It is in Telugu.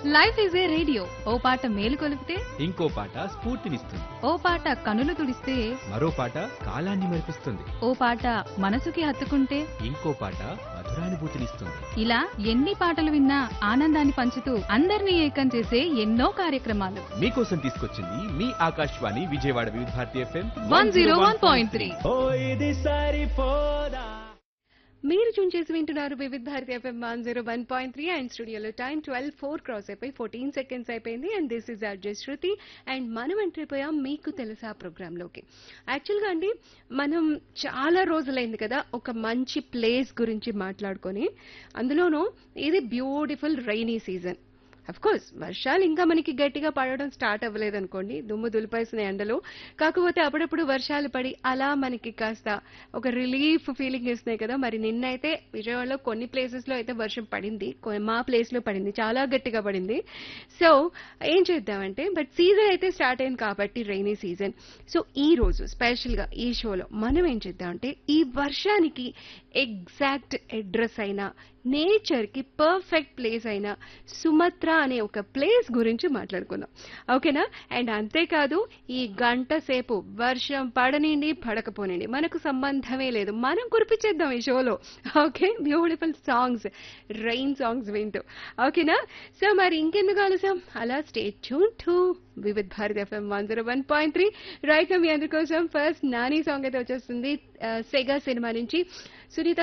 లైఫ్ ఈజ్ ఏ రేడియో ఓ పాట మేలు కొలిపితే ఇంకో పాట స్ఫూర్తినిస్తుంది ఓ పాట కనులు తుడిస్తే మరో పాట కాలాన్ని మరిపిస్తుంది ఓ పాట మనసుకి హత్తుకుంటే ఇంకో పాట మధురానుభూతినిస్తుంది ఇలా ఎన్ని పాటలు విన్నా ఆనందాన్ని పంచుతూ అందరినీ ఏకం చేసే ఎన్నో కార్యక్రమాలు మీకోసం తీసుకొచ్చింది మీ Akashvani Vijayawada Vividh Bharati FM one zero one point three ఓ ఇది సరిపోదా మీరు చూన్ చేసి వింటున్నారు Vividh Bharati FM one zero one point three and స్టూడియోలో టైం ట్వెల్వ్ ఫోర్ క్రాస్ అయిపోయి ఫోర్టీన్ సెకండ్స్ అయిపోయింది and this is RJ Shruti and మనం ఎంటర్ అయిపోయాం మీకు తెలుసా ప్రోగ్రాంలోకి యాక్చువల్గా అండి మనం చాలా రోజులైంది కదా ఒక మంచి ప్లేస్ గురించి మాట్లాడుకొని అందులోనూ ఇది beautiful rainy season of course వర్షాలు ఇంకా మనకి గట్టిగా పడడం స్టార్ట్ అవ్వలేదు అనుకోండి దుమ్ము దులిపేసిన ఎండలు కాకపోతే అప్పుడప్పుడు వర్షాలు పడి అలా మనకి కాస్త ఒక రిలీఫ్ ఫీలింగ్ ఇస్తున్నాయి కదా మరి నిన్నైతే విజయవాడలో కొన్ని ప్లేసెస్ లో అయితే వర్షం పడింది కొ- మా ప్లేస్ లో పడింది చాలా గట్టిగా పడింది సో ఏం చేద్దామంటే బట్ సీజన్ అయితే స్టార్ట్ అయింది కాబట్టి రైనీ సీజన్ సో ఈ రోజు స్పెషల్ గా ఈ షోలో మనం ఏం చేద్దామంటే ఈ వర్షానికి ఎగ్జాక్ట్ అడ్రస్ అయిన నేచర్ కి పర్ఫెక్ట్ ప్లేస్ అయిన సుమత్ర అనే ఒక ప్లేస్ గురించి మాట్లాడుకుందాం ఓకేనా అండ్ అంతేకాదు ఈ గంట సేపు వర్షం పడనిండి పడకపోనండి మనకు సంబంధమే లేదు మనం కురిపించేద్దాం ఈ షోలో okay beautiful songs rain songs వింటూ ఓకేనా సో మరి ఇంకెందుకు ఆలస్యం అలా stay tune to Vividh Bharat FM one zero one point three right మీ అందరి కోసం ఫస్ట్ నాని సాంగ్ అయితే వచ్చేస్తుంది ఆ, సెగా సినిమా నుంచి సునీత